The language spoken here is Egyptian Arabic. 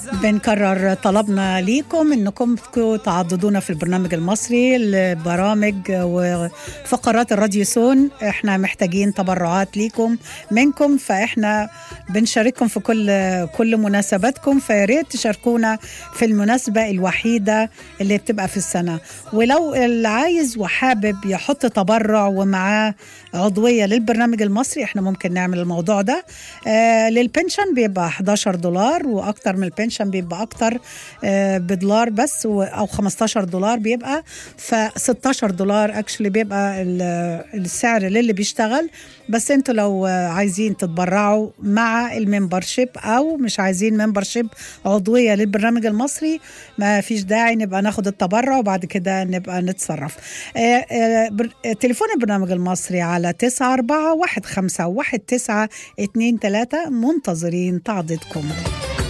بنكرر طلبنا ليكم انكم تعضدونا في البرنامج المصري البرامج وفقرات الراديوسون احنا محتاجين تبرعات ليكم منكم فاحنا بنشارككم في كل كل مناسباتكم فيا ريت تشاركونا في المناسبه الوحيده اللي بتبقى في السنه ولو اللي عايز وحابب يحط تبرع ومعاه عضويه للبرنامج المصري احنا ممكن نعمل الموضوع ده آه للبنشن بيبقى 11 دولار واكتر من البنشن بيبقى اكتر آه بدولار بس و- او 15 دولار بيبقى ف 16 دولار اكشلي بيبقى ال- السعر للي بيشتغل بس انتوا لو آه، عايزين تتبرعوا مع الممبرشيب او مش عايزين ممبرشيب عضويه للبرنامج المصري ما فيش داعي نبقى ناخد التبرع وبعد كده نبقى نتصرف آه، آه، بر- آه، تليفون البرنامج المصري على 9 4 1 5 1 9 2 3 منتظرين تعضيدكم